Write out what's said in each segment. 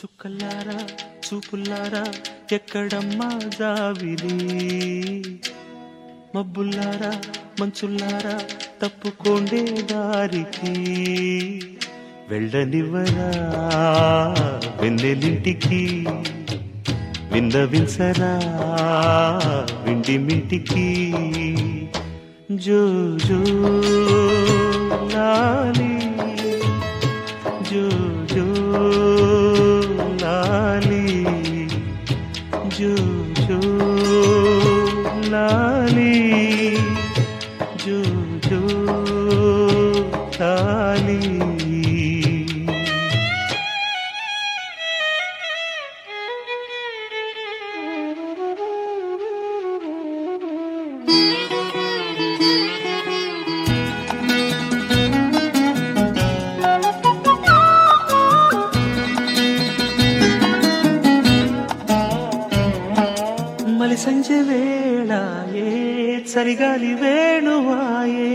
చుక్కలారా చూపులారా ఎక్కడమ్మా జావిలి మబ్బుల్లారా మంచుల్లారా తప్పుకోండే దారికి వెళ్ళనివ్వరా వెన్నెలింటికి విన్నవించరా విండి మిటికి జో జో లాలి జో జో లాలి జో జో లాలి జో జో లాలి మలి సంజೆ ವೇಳಾಯೇ చలిగాలి వేణువాయే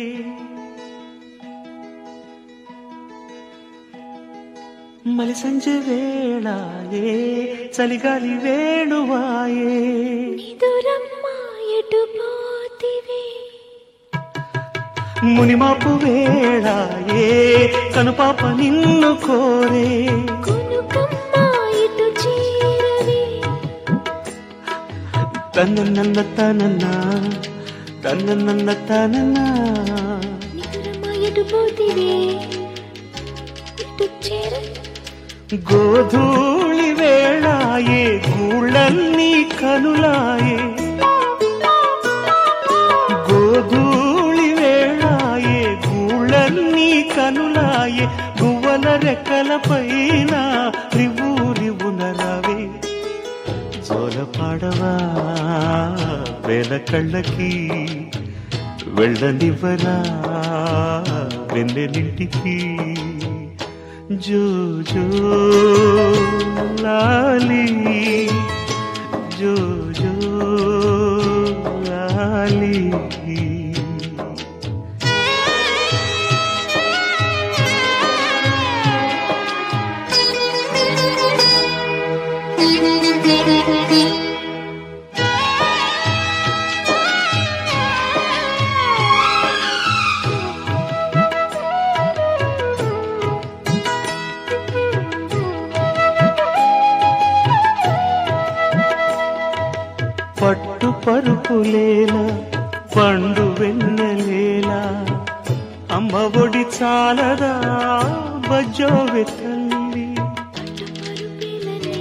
మలి సంజೆ ವೇಳಾయే చలిగాలి వేణువాయే నిదురమ్మ ఎటు పోతివి మునిమాపు వేళాయే కనుపాప నిన్ను కోరే కొనుకమ్మ ఇటు చేరవి తన నన్న తనన్న తన నన్న తనన్న నిదురమ్మ ఎటు పోతివి ఇటు చేర గోధూళి వేళాయే గూళ్ళన్నీ కనులాయే గోధూళి వేళాయే గూళ్ళన్నీ కనులాయే గువ్వల రెక్కల పైన రివు రివున రవే జోల పాడవా వేల కళ్ళకి వెళ్ళనివ్వరా వెన్నెలింటికి జో జో లాలి జో జో లాలి పట్టు పరుపులేలా పండు వెన్నెలేలా అమ్మ ఒడి చాలదా బజ్జోవె తల్లి పట్టు పరుపిలనే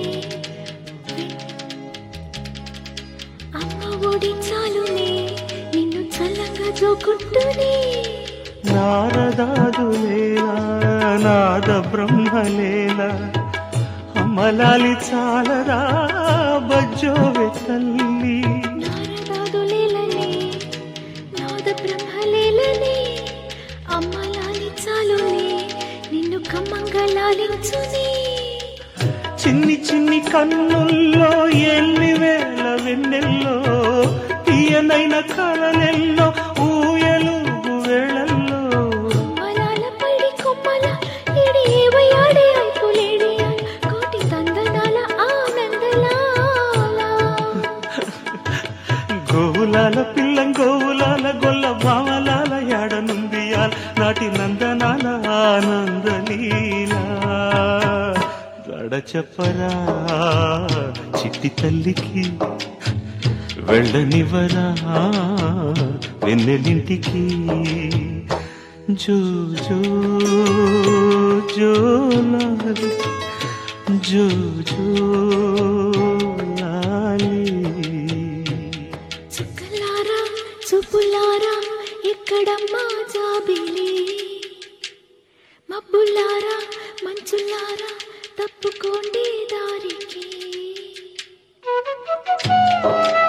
అమ్మ ఒడి చాలునే నిన్ను చల్లగా జోకుంటూనే నారదాదులేలా నాద బ్రహ్మలేలా అమ్మలాలి చాలదా బజ్జోవె తల్లి నారదాదులేలనే నాద బ్రహ్మలేలనే అమ్మ లాలించాలునే నిన్ను కమ్మంగా లాలించునే చిన్ని చిన్ని కన్నుల్లో ఎన్ని వేల వెన్నెల్లో తీయనైన కళలెల్లో ఊయలు వేళల్లో మలాల పడి కొమ్మల ఇడి ఏవయాడే ఐపులేడి కోటి తందనాల ఆనందలాల గోవులాల పిల్లం గోవులాల గొల్ల భావలాల యాడనుందియాల నాటి నందనాల ఆనందలీలా గడ చెప్పరా చిట్టి తల్లికి వెళ్ళనివ్వరా వెన్నెలింటికి జో జో జో లాలి జో జో లాలి చుక్కలారా చూపులారా ఎక్కడమ్మా జాబిలి మబ్బులారా మంచులారా తప్పుకోండి దారికి